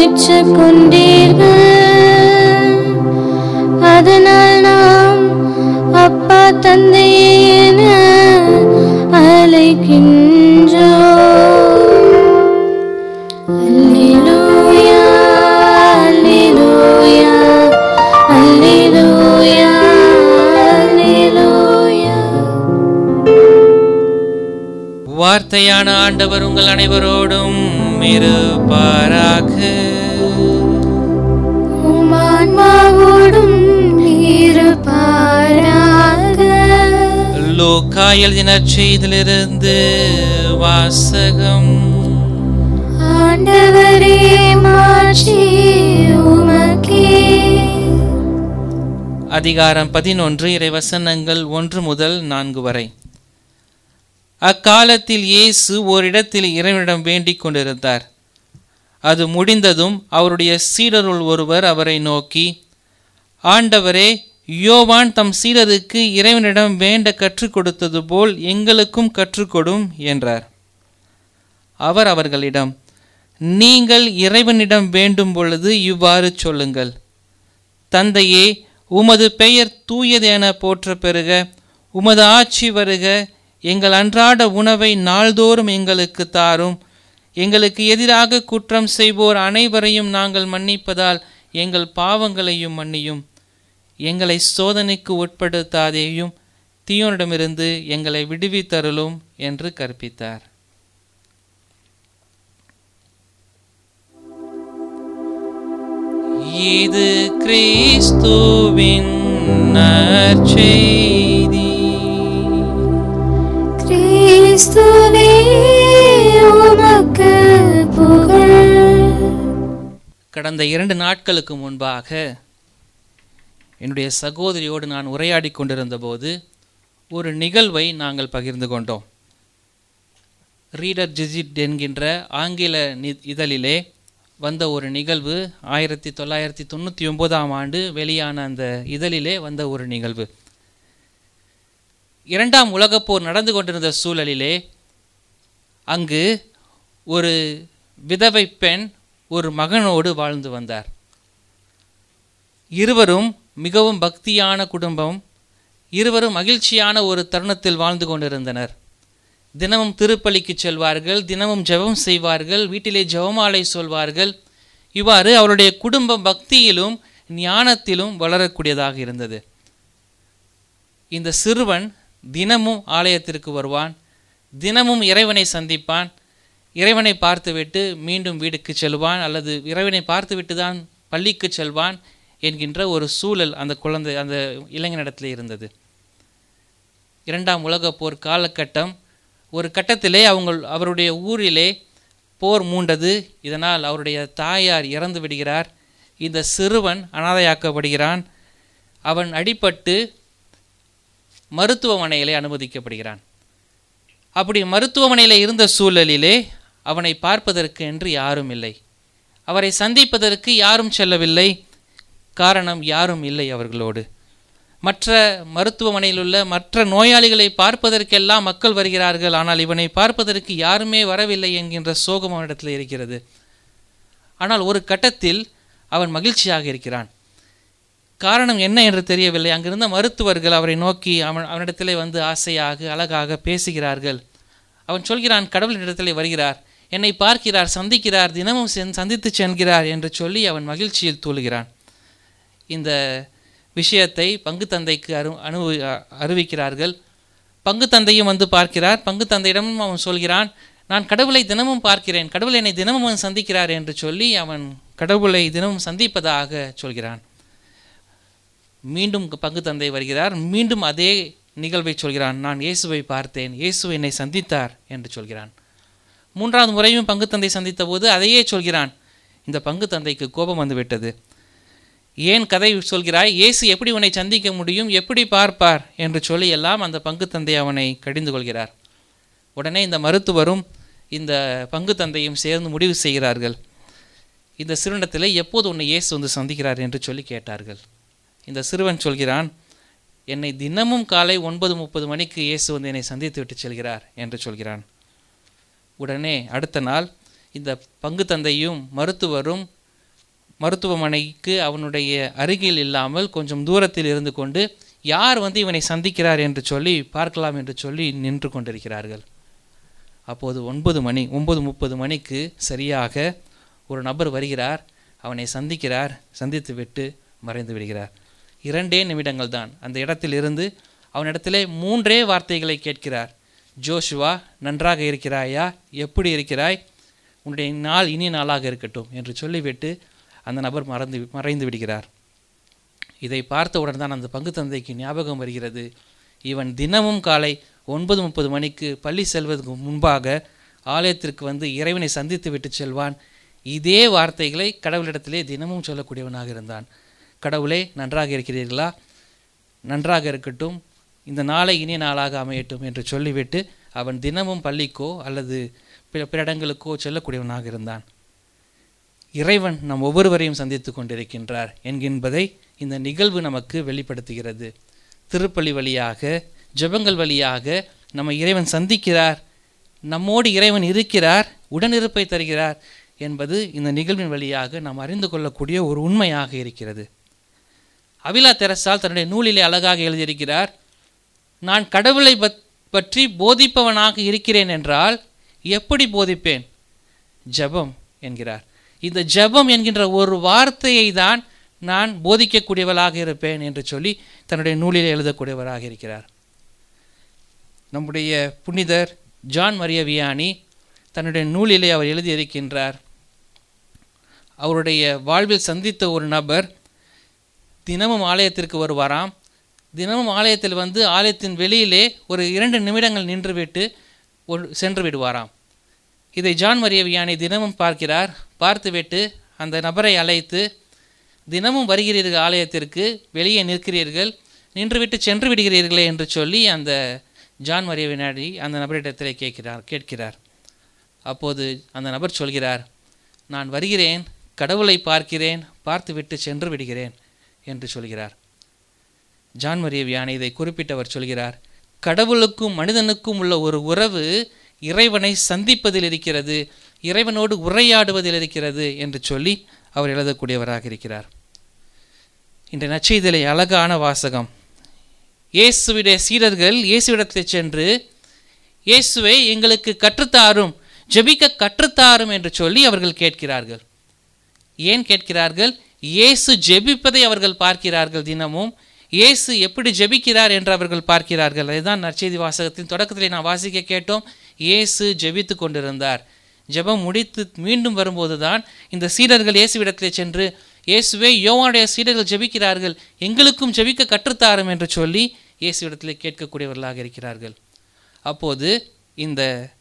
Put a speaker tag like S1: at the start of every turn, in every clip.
S1: பெற்றுக் கொண்டீர்கள் அதனால் நாம் அப்பா தந்தையே என அழைக்கின்றோம் அல்லேலூயா அல்லேலூயா அல்லேலூயா அல்லேலூயா
S2: வார்த்தையான ஆண்டவர் உங்கள் அனைவரோடும் இருப்பாராக
S1: உமான்மாவோடும் இருப்பாராக
S2: லூக்கா எழுதின செய்திலிருந்து வாசகம்
S1: ஆண்டவரே மாற்றி உமக்கே
S2: அதிகாரம் பதினொன்று இறைவசனங்கள் ஒன்று முதல் நான்கு வரை அக்காலத்தில் இயேசு ஓரிடத்தில் இறைவனிடம் வேண்டிக் கொண்டிருந்தார் அது முடிந்ததும் அவருடைய சீடருள் ஒருவர் அவரை நோக்கி ஆண்டவரே யோவான் தம் சீடருக்கு இறைவனிடம் வேண்ட கற்றுக் கொடுத்தது போல் எங்களுக்கும் கற்றுக்கொடும் என்றார் அவர் அவர்களிடம் நீங்கள் இறைவனிடம் வேண்டும் பொழுது இவ்வாறு சொல்லுங்கள் தந்தையே உமது பெயர் தூயது என போற்ற பெறுக உமது ஆட்சி வருக எங்கள் அன்றாட உணவை நாள்தோறும் எங்களுக்கு தாரும் எங்களுக்கு எதிராக குற்றம் செய்வோர் அனைவரையும் நாங்கள் மன்னிப்பதால் எங்கள் பாவங்களையும் மன்னியும் எங்களை சோதனைக்கு உட்படுத்தாதேயும் தீயோனிடமிருந்து எங்களை விடுவித்தருளும் என்று கற்பித்தார் இது கிறிஸ்துவின் நற்செய்தி
S1: கிறிஸ்துவே உமக்கு புகழ்
S2: கடந்த இரண்டு நாட்களுக்கு முன்பாக என்னுடைய சகோதரியோடு நான் உரையாடி கொண்டிருந்த போது ஒரு நிகழ்வை நாங்கள் பகிர்ந்து கொண்டோம் ரீடர் ஜிஜிட் என்கின்ற ஆங்கில நி- இதழிலே வந்த ஒரு நிகழ்வு ஆயிரத்தி தொள்ளாயிரத்தி தொண்ணூற்றி ஒன்பதாம் ஆண்டு வெளியான அந்த இதழிலே வந்த ஒரு நிகழ்வு இரண்டாம் உலகப் போர் நடந்து கொண்டிருந்த சூழலிலே அங்கு ஒரு விதவை பெண் ஒரு மகனோடு வாழ்ந்து வந்தார் இருவரும் மிகவும் பக்தியான குடும்பம் இருவரும் மகிழ்ச்சியான ஒரு தருணத்தில் வாழ்ந்து கொண்டிருந்தனர் தினமும் திருப்பலிக்கு செல்வார்கள் தினமும் ஜெபம் செய்வார்கள் வீட்டிலே ஜெபமாலை சொல்வார்கள் இவ்வாறு அவருடைய குடும்பம் பக்தியிலும் ஞானத்திலும் வளரக்கூடியதாக இருந்தது இந்த சிறுவன் தினமும் ஆலயத்திற்கு வருவான் தினமும் இறைவனை சந்திப்பான் இறைவனை பார்த்துவிட்டு மீண்டும் வீட்டுக்கு செல்வான் அல்லது இறைவனை பார்த்துவிட்டு தான் பள்ளிக்கு செல்வான் என்கின்ற ஒரு சூழல் அந்த குழந்தை அந்த இளைஞனிடத்தில் இருந்தது இரண்டாம் உலகப் போர் காலகட்டம் ஒரு கட்டத்திலே அவங்க அவருடைய ஊரிலே போர் மூண்டது இதனால் அவருடைய தாயார் இறந்து விடுகிறார் இந்த சிறுவன் அனாதையாக்கப்படுகிறான் அவன் அடிபட்டு மருத்துவமனையிலே அனுமதிக்கப்படுகிறான் அப்படி மருத்துவமனையில் இருந்த சூழலிலே அவனை பார்ப்பதற்கு என்று யாரும் இல்லை அவரை சந்திப்பதற்கு யாரும் செல்லவில்லை காரணம் யாரும் இல்லை அவர்களோடு மற்ற மருத்துவமனையில் உள்ள மற்ற நோயாளிகளை பார்ப்பதற்கெல்லாம் மக்கள் வருகிறார்கள் ஆனால் இவனை பார்ப்பதற்கு யாருமே வரவில்லை என்கின்ற சோகம் அவனிடத்தில் இருக்கிறது ஆனால் ஒரு கட்டத்தில் அவன் மகிழ்ச்சியாக இருக்கிறான் காரணம் என்ன என்று தெரியவில்லை அங்கிருந்த மருத்துவர்கள் அவரை நோக்கி அவன் அவனிடத்திலே வந்து ஆசையாக அழகாக பேசுகிறார்கள் அவன் சொல்கிறான் கடவுளிடத்திலே வருகிறார் என்னை பார்க்கிறார் சந்திக்கிறார் தினமும் சென் சந்தித்து செல்கிறார் என்று சொல்லி அவன் மகிழ்ச்சியில் தூளுகிறான் இந்த விஷயத்தை பங்கு தந்தைக்கு அரு அனு அறிவிக்கிறார்கள் பங்கு தந்தையும் வந்து பார்க்கிறார் பங்கு தந்தையிடமும் அவன் சொல்கிறான் நான் கடவுளை தினமும் பார்க்கிறேன் கடவுள் என்னை தினமும் அவன் சந்திக்கிறார் என்று சொல்லி அவன் கடவுளை தினமும் சந்திப்பதாக சொல்கிறான் மீண்டும் பங்கு தந்தை வருகிறார் மீண்டும் அதே நிகழ்வை சொல்கிறான் நான் இயேசுவை பார்த்தேன் இயேசு என்னை சந்தித்தார் என்று சொல்கிறான் மூன்றாவது முறையும் பங்கு தந்தை சந்தித்த போது அதையே சொல்கிறான் இந்த பங்கு தந்தைக்கு கோபம் வந்துவிட்டது ஏன் கதை சொல்கிறாய் இயேசு எப்படி உன்னை சந்திக்க முடியும் எப்படி பார்ப்பார் என்று சொல்லி எல்லாம் அந்த பங்கு தந்தை அவனை கடிந்து கொள்கிறார் உடனே இந்த மருத்துவரும் இந்த பங்கு தந்தையும் சேர்ந்து முடிவு செய்கிறார்கள் இந்த சிறுவனிடத்தில் எப்போது உன்னை இயேசு வந்து சந்திக்கிறார் என்று சொல்லி கேட்டார்கள் இந்த சிறுவன் சொல்கிறான் என்னை தினமும் காலை ஒன்பது முப்பது மணிக்கு இயேசு வந்து என்னை சந்தித்து விட்டு செல்கிறார் என்று சொல்கிறான் உடனே அடுத்த நாள் இந்த பங்கு தந்தையும் மருத்துவரும் மருத்துவமனைக்கு அவனுடைய அருகில் இல்லாமல் கொஞ்சம் தூரத்தில் இருந்து கொண்டு யார் வந்து இவனை சந்திக்கிறார் என்று சொல்லி பார்க்கலாம் என்று சொல்லி நின்று கொண்டிருக்கிறார்கள் அப்போது ஒன்பது மணி ஒன்பது முப்பது மணிக்கு சரியாக ஒரு நபர் வருகிறார் அவனை சந்திக்கிறார் சந்தித்து விட்டு மறைந்து விடுகிறார் இரண்டே நிமிடங்கள் தான் அந்த இடத்திலிருந்து அவனிடத்திலே மூன்றே வார்த்தைகளை கேட்கிறார் ஜோஷுவா நன்றாக இருக்கிறாயா எப்படி இருக்கிறாய் உன்னுடைய நாள் இனிய நாளாக இருக்கட்டும் என்று சொல்லிவிட்டு அந்த நபர் மறந்து மறைந்து விடுகிறார் இதை பார்த்தவுடன் தான் அந்த பங்கு தந்தைக்கு ஞாபகம் வருகிறது இவன் தினமும் காலை ஒன்பது முப்பது மணிக்கு பள்ளி செல்வதற்கு முன்பாக ஆலயத்திற்கு வந்து இறைவனை சந்தித்து விட்டு செல்வான் இதே வார்த்தைகளை கடவுளிடத்திலே தினமும் சொல்லக்கூடியவனாக இருந்தான் கடவுளே நன்றாக இருக்கிறீர்களா நன்றாக இருக்கட்டும் இந்த நாளை இனிய நாளாக அமையட்டும் என்று சொல்லிவிட்டு அவன் தினமும் பள்ளிக்கோ அல்லது பிற பிற இடங்களுக்கோ செல்லக்கூடியவனாக இருந்தான் இறைவன் நம் ஒவ்வொருவரையும் சந்தித்து கொண்டிருக்கின்றார் என்கின்பதை இந்த நிகழ்வு நமக்கு வெளிப்படுத்துகிறது திருப்பலி வழியாக ஜெபங்கள் வழியாக நம்ம இறைவன் சந்திக்கிறார் நம்மோடு இறைவன் இருக்கிறார் உடனிருப்பை தருகிறார் என்பது இந்த நிகழ்வின் வழியாக நாம் அறிந்து கொள்ளக்கூடிய ஒரு உண்மையாக இருக்கிறது அவிலா தெரசால் தன்னுடைய நூலிலே அழகாக எழுதியிருக்கிறார் நான் கடவுளை பத்- பற்றி போதிப்பவனாக இருக்கிறேன் என்றால் எப்படி போதிப்பேன் ஜெபம் என்கிறார் இந்த ஜெபம் என்கின்ற ஒரு வார்த்தையை தான் நான் போதிக்கக்கூடியவளாக இருப்பேன் என்று சொல்லி தன்னுடைய நூலிலே எழுதக்கூடியவராக இருக்கிறார் நம்முடைய புனிதர் ஜான் மரிய வியானி தன்னுடைய நூலிலே அவர் எழுதியிருக்கின்றார் அவருடைய வாழ்வில் சந்தித்த ஒரு நபர் தினமும் ஆலயத்திற்கு வருவாராம் தினமும் ஆலயத்தில் வந்து ஆலயத்தின் வெளியிலே ஒரு இரண்டு நிமிடங்கள் நின்றுவிட்டு ஒரு சென்று விடுவாராம் இதை ஜான் மரிய வியானி தினமும் பார்க்கிறார் பார்த்துவிட்டு அந்த நபரை அழைத்து தினமும் வருகிறீர்கள் ஆலயத்திற்கு வெளியே நிற்கிறீர்கள் நின்றுவிட்டு சென்று விடுகிறீர்களே என்று சொல்லி அந்த ஜான் மரிய வினாடி அந்த நபரிடத்தில் கேட்கிறார் கேட்கிறார் அப்போது அந்த நபர் சொல்கிறார் நான் வருகிறேன் கடவுளை பார்க்கிறேன் பார்த்துவிட்டு சென்று விடுகிறேன் என்று சொல்கிறார் ஜான் மரிய வியானி இதை குறிப்பிட்டவர் சொல்கிறார் கடவுளுக்கும் மனிதனுக்கும் உள்ள ஒரு உறவு இறைவனை சந்திப்பதில் இருக்கிறது இறைவனோடு உரையாடுவதில் இருக்கிறது என்று சொல்லி அவர் எழுதக்கூடியவராக இருக்கிறார் இந்த நச்செய்தலை அழகான வாசகம் இயேசுவிடைய சீடர்கள் இயேசுவிடத்தில் சென்று இயேசுவை எங்களுக்கு கற்றுத்தாரும் ஜெபிக்க கற்றுத்தாரும் என்று சொல்லி அவர்கள் கேட்கிறார்கள் ஏன் கேட்கிறார்கள் இயேசு ஜெபிப்பதை அவர்கள் பார்க்கிறார்கள் தினமும் இயேசு எப்படி ஜெபிக்கிறார் என்று அவர்கள் பார்க்கிறார்கள் அதுதான் நற்செய்தி வாசகத்தின் தொடக்கத்திலே நான் வாசிக்க கேட்டோம் இயேசு ஜெபித்து கொண்டிருந்தார் ஜெபம் முடித்து மீண்டும் வரும்போது தான் இந்த சீடர்கள் இயேசுவிடத்திலே சென்று இயேசுவே யோவானுடைய சீடர்கள் ஜெபிக்கிறார்கள் எங்களுக்கும் ஜெபிக்க கற்றுத்தாரும் என்று சொல்லி இயேசுவிடத்திலே கேட்கக்கூடியவர்களாக இருக்கிறார்கள் அப்போது இந்த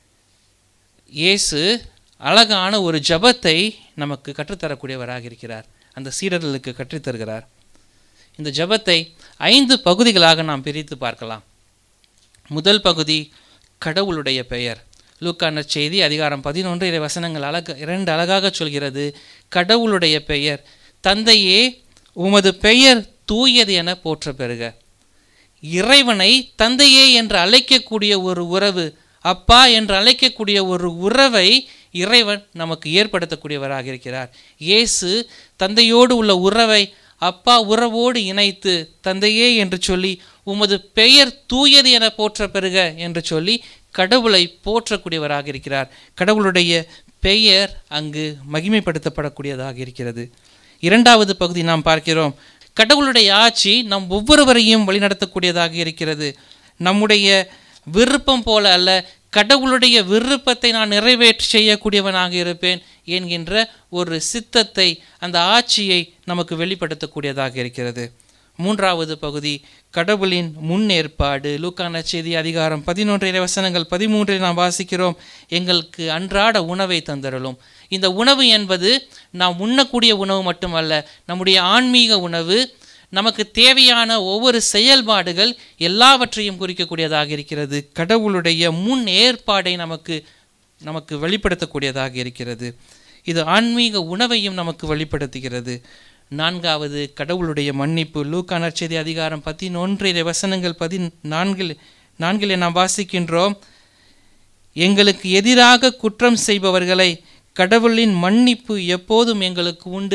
S2: இயேசு அழகான ஒரு ஜபத்தை நமக்கு கற்றுத்தரக்கூடியவராக இருக்கிறார் அந்த சீடர்களுக்கு கற்றுத்தருகிறார் இந்த ஜபத்தை ஐந்து பகுதிகளாக நாம் பிரித்து பார்க்கலாம் முதல் பகுதி கடவுளுடைய பெயர் லூக்கான செய்தி அதிகாரம் பதினொன்று இறை வசனங்கள் அழக இரண்டு அழகாக சொல்கிறது கடவுளுடைய பெயர் தந்தையே உமது பெயர் தூயது என போற்ற பெறுக இறைவனை தந்தையே என்று அழைக்கக்கூடிய ஒரு உறவு அப்பா என்று அழைக்கக்கூடிய ஒரு உறவை இறைவன் நமக்கு ஏற்படுத்தக்கூடியவராக இருக்கிறார் இயேசு தந்தையோடு உள்ள உறவை அப்பா உறவோடு இணைத்து தந்தையே என்று சொல்லி உமது பெயர் தூயது என போற்ற பெறுக என்று சொல்லி கடவுளை போற்றக்கூடியவராக இருக்கிறார் கடவுளுடைய பெயர் அங்கு மகிமைப்படுத்தப்படக்கூடியதாக இருக்கிறது இரண்டாவது பகுதி நாம் பார்க்கிறோம் கடவுளுடைய ஆட்சி நம் ஒவ்வொருவரையும் வழிநடத்தக்கூடியதாக இருக்கிறது நம்முடைய விருப்பம் போல அல்ல கடவுளுடைய விருப்பத்தை நான் நிறைவேற்றி செய்யக்கூடியவனாக இருப்பேன் என்கின்ற ஒரு சித்தத்தை அந்த ஆட்சியை நமக்கு வெளிப்படுத்தக்கூடியதாக இருக்கிறது மூன்றாவது பகுதி கடவுளின் முன்னேற்பாடு லூக்கான செய்தி அதிகாரம் பதினொன்றிலே வசனங்கள் பதிமூன்றில் நாம் வாசிக்கிறோம் எங்களுக்கு அன்றாட உணவை தந்தருளும் இந்த உணவு என்பது நாம் உண்ணக்கூடிய உணவு மட்டுமல்ல நம்முடைய ஆன்மீக உணவு நமக்கு தேவையான ஒவ்வொரு செயல்பாடுகள் எல்லாவற்றையும் குறிக்கக்கூடியதாக இருக்கிறது கடவுளுடைய முன் ஏற்பாடை நமக்கு நமக்கு வெளிப்படுத்தக்கூடியதாக இருக்கிறது இது ஆன்மீக உணவையும் நமக்கு வெளிப்படுத்துகிறது நான்காவது கடவுளுடைய மன்னிப்பு லூக்கா நற்செய்தி அதிகாரம் பதினொன்றிலே வசனங்கள் பதினான்கில் நான்கிலே நாம் வாசிக்கின்றோம் எங்களுக்கு எதிராக குற்றம் செய்பவர்களை கடவுளின் மன்னிப்பு எப்போதும் எங்களுக்கு உண்டு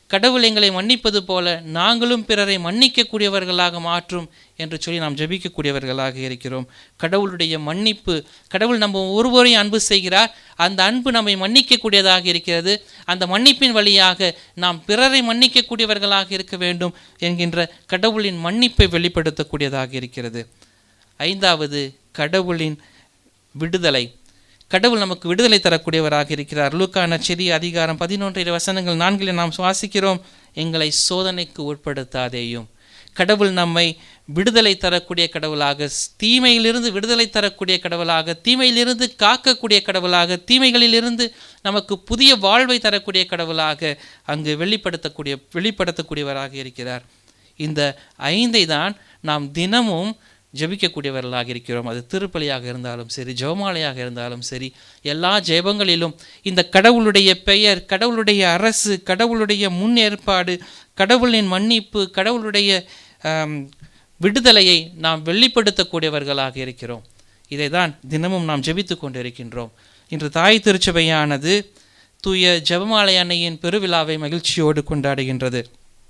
S2: கடவுள் எங்களை மன்னிப்பது போல நாங்களும் பிறரை மன்னிக்கக்கூடியவர்களாக மாற்றும் என்று சொல்லி நாம் ஜெபிக்கக்கூடியவர்களாக இருக்கிறோம் கடவுளுடைய மன்னிப்பு கடவுள் நம்ம ஒருவரையும் அன்பு செய்கிறார் அந்த அன்பு நம்மை மன்னிக்கக்கூடியதாக இருக்கிறது அந்த மன்னிப்பின் வழியாக நாம் பிறரை மன்னிக்கக்கூடியவர்களாக இருக்க வேண்டும் என்கின்ற கடவுளின் மன்னிப்பை வெளிப்படுத்தக்கூடியதாக இருக்கிறது ஐந்தாவது கடவுளின் விடுதலை கடவுள் நமக்கு விடுதலை தரக்கூடியவராக இருக்கிறார் லூக்கா நச்செதி அதிகாரம் பதினொன்றில் வசனங்கள் நான்கில் நாம் சுவாசிக்கிறோம் எங்களை சோதனைக்கு உட்படுத்தாதேயும் கடவுள் நம்மை விடுதலை தரக்கூடிய கடவுளாக தீமையிலிருந்து விடுதலை தரக்கூடிய கடவுளாக தீமையிலிருந்து காக்கக்கூடிய கடவுளாக தீமைகளிலிருந்து நமக்கு புதிய வாழ்வை தரக்கூடிய கடவுளாக அங்கு வெளிப்படுத்தக்கூடிய வெளிப்படுத்தக்கூடியவராக இருக்கிறார் இந்த ஐந்தை தான் நாம் தினமும் ஜெபிக்கக்கூடியவர்களாக இருக்கிறோம் அது திருப்பலியாக இருந்தாலும் சரி ஜெபமாலையாக இருந்தாலும் சரி எல்லா ஜெபங்களிலும் இந்த கடவுளுடைய பெயர் கடவுளுடைய அரசு கடவுளுடைய முன்னேற்பாடு கடவுளின் மன்னிப்பு கடவுளுடைய ஆம், விடுதலையை நாம் வெளிப்படுத்தக்கூடியவர்களாக இருக்கிறோம் இதை தான் தினமும் நாம் ஜெபித்து கொண்டிருக்கின்றோம் இன்று தாய் திருச்சபையானது தூய ஜெபமாலை அன்னையின் பெருவிழாவை மகிழ்ச்சியோடு கொண்டாடுகின்றது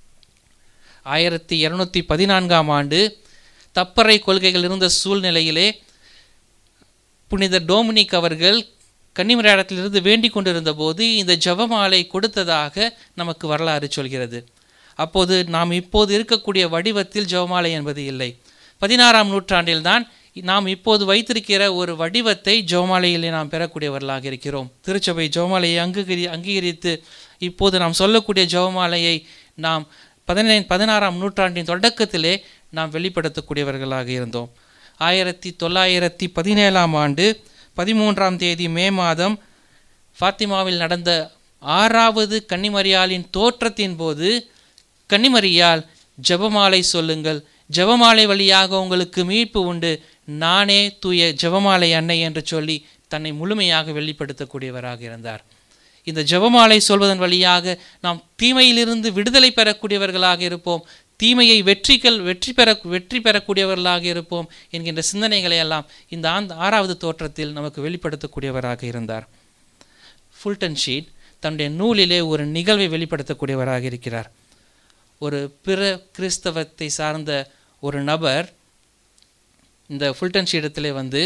S2: ஆயிரத்தி இருநூத்தி பதினான்காம் ஆண்டு தப்பறை கொள்கைகள் இருந்த சூழ்நிலையிலே புனித டோமினிக் அவர்கள் கன்னிமராடத்திலிருந்து வேண்டிக் கொண்டிருந்த போது இந்த ஜெபமாலை கொடுத்ததாக நமக்கு வரலாறு சொல்கிறது அப்போது நாம் இப்போது இருக்கக்கூடிய வடிவத்தில் ஜெபமாலை என்பது இல்லை பதினாறாம் நூற்றாண்டில்தான் நாம் இப்போது வைத்திருக்கிற ஒரு வடிவத்தை ஜெபமாலையிலே நாம் பெறக்கூடியவர்களாக இருக்கிறோம் திருச்சபை ஜெபமாலையை அங்கீகரி அங்கீகரித்து இப்போது நாம் சொல்லக்கூடிய ஜெபமாலையை நாம் பதினை பதினாறாம் நூற்றாண்டின் தொடக்கத்திலே நாம் வெளிப்படுத்தக்கூடியவர்களாக இருந்தோம் ஆயிரத்தி தொள்ளாயிரத்தி பதினேழாம் ஆண்டு பதிமூன்றாம் தேதி மே மாதம் ஃபாத்திமாவில் நடந்த ஆறாவது கன்னிமரியாளின் தோற்றத்தின் போது கன்னிமரியால் ஜெபமாலை சொல்லுங்கள் ஜெபமாலை வழியாக உங்களுக்கு மீட்பு உண்டு நானே தூய ஜெபமாலை அன்னை என்று சொல்லி தன்னை முழுமையாக வெளிப்படுத்தக்கூடியவராக இருந்தார் இந்த ஜெபமாலை சொல்வதன் வழியாக நாம் தீமையிலிருந்து விடுதலை பெறக்கூடியவர்களாக இருப்போம் தீமையை வெற்றிகள் வெற்றி பெற வெற்றி பெறக்கூடியவர்களாக இருப்போம் என்கின்ற சிந்தனைகளை எல்லாம் இந்த ஆந்த ஆறாவது தோற்றத்தில் நமக்கு வெளிப்படுத்தக்கூடியவராக இருந்தார் ஃபுல்டன் ஷீட் தன்னுடைய நூலிலே ஒரு நிகழ்வை வெளிப்படுத்தக்கூடியவராக இருக்கிறார் ஒரு பிற கிறிஸ்தவத்தை சார்ந்த ஒரு நபர் இந்த ஃபுல்டன் ஷீடத்திலே வந்து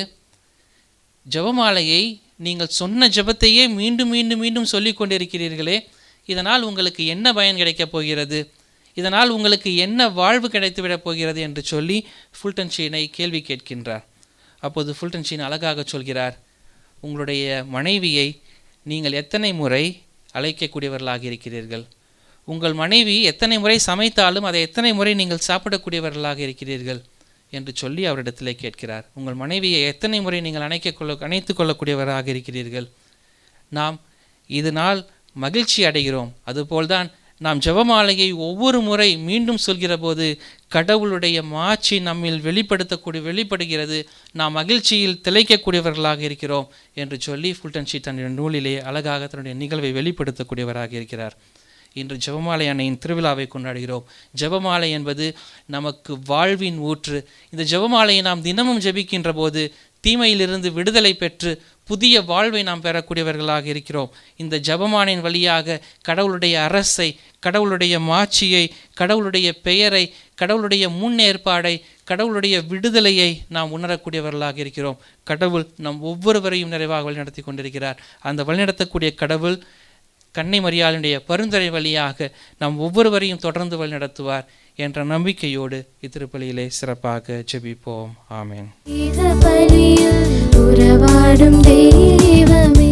S2: ஜெபமாலையை நீங்கள் சொன்ன ஜெபத்தையே மீண்டும் மீண்டும் மீண்டும் சொல்லிக் கொண்டிருக்கிறீர்களே இதனால் உங்களுக்கு என்ன பயன் கிடைக்கப் போகிறது இதனால் உங்களுக்கு என்ன வாழ்வு கிடைத்துவிடப் போகிறது என்று சொல்லி ஃபுல்டன் ஷீனை கேள்வி கேட்கின்றார் அப்போது ஃபுல்டன் ஷீன் அழகாக சொல்கிறார் உங்களுடைய மனைவியை நீங்கள் எத்தனை முறை அழைக்கக்கூடியவர்களாக இருக்கிறீர்கள் உங்கள் மனைவி எத்தனை முறை சமைத்தாலும் அதை எத்தனை முறை நீங்கள் சாப்பிடக்கூடியவர்களாக இருக்கிறீர்கள் என்று சொல்லி அவரிடத்திலே கேட்கிறார் உங்கள் மனைவியை எத்தனை முறை நீங்கள் அணைக்க கொள்ள அணைத்து கொள்ளக்கூடியவராக இருக்கிறீர்கள் நாம் இதனால் மகிழ்ச்சி அடைகிறோம் அதுபோல்தான் நாம் ஜெபமாலையை ஒவ்வொரு முறை மீண்டும் சொல்கிற போது கடவுளுடைய மாட்சி நம்மில் வெளிப்படுத்தக்கூடிய வெளிப்படுகிறது நாம் மகிழ்ச்சியில் திளைக்கக்கூடியவர்களாக இருக்கிறோம் என்று சொல்லி ஃபுல்டன் ஷீட் தன்னுடைய நூலிலே அழகாக தன்னுடைய நிகழ்வை வெளிப்படுத்தக்கூடியவராக இருக்கிறார் இன்று ஜெபமாலை அன்னையின் திருவிழாவை கொண்டாடுகிறோம் ஜெபமாலை என்பது நமக்கு வாழ்வின் ஊற்று இந்த ஜெபமாலையை நாம் தினமும் ஜெபிக்கின்ற போது தீமையிலிருந்து விடுதலை பெற்று புதிய வாழ்வை நாம் பெறக்கூடியவர்களாக இருக்கிறோம் இந்த ஜெபமானின் வழியாக கடவுளுடைய அரசை கடவுளுடைய மாட்சியை கடவுளுடைய பெயரை கடவுளுடைய முன்னேற்பாடை கடவுளுடைய விடுதலையை நாம் உணரக்கூடியவர்களாக இருக்கிறோம் கடவுள் நம் ஒவ்வொருவரையும் நிறைவாக வழிநடத்தி கொண்டிருக்கிறார் அந்த வழிநடத்தக்கூடிய கடவுள் கண்ணை மரியாளுடைய பரிந்துரை வழியாக நம் ஒவ்வொருவரையும் தொடர்ந்து வழிநடத்துவார் என்ற நம்பிக்கையோடு இத்திருப்பலியிலே சிறப்பாக ஜெபிப்போம் ஆமென்
S1: இத பலியில் உறவாடும் தெய்வமே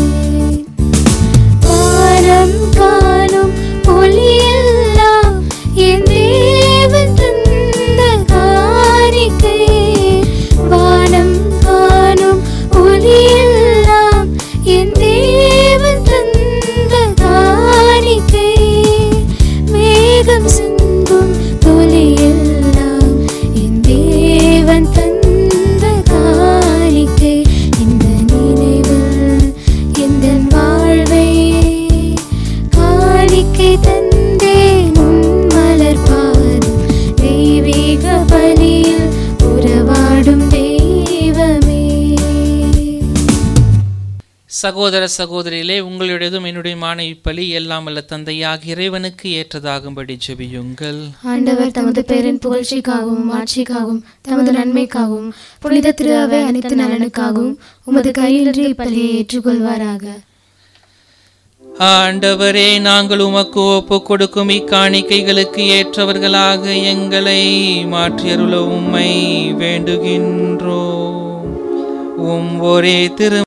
S1: வானம் காணும் ஒளியெல்லாம் என் தேவன் தந்த காணிக்கை வானம் காணும் ஒளியெல்லாம் என் தேவன் தந்த காணிக்கை மேகம் சிந்தும் துளியெல்லாம் என் தேவன் தந்த காணிக்கை இந்த நினைவில்
S2: சகோதர சகோதரிகளே உங்களுடையதும் என்னுடைய மாணவி பலி எல்லாம் வல்ல தந்தையாக இறைவனுக்கு ஏற்றதாகும்படி ஜெபியுங்கள்
S1: ஆண்டவர் தமது பேரின் புகழ்ச்சிக்காகவும் ஆட்சிக்காகவும் தமது நன்மைக்காகவும் புனித திரு அவை அனைத்து நலனுக்காகவும் உமது கையிலின்றி இப்பலியை ஏற்றுக்கொள்வாராக
S2: ஆண்டவரே நாங்கள் உமக்கு ஒப்பு கொடுக்கும் இக்காணிக்கைகளுக்கு ஏற்றவர்களாக எங்களை மாற்றியருள உம்மை வேண்டுகின்றோம் உம் ஒரே திரு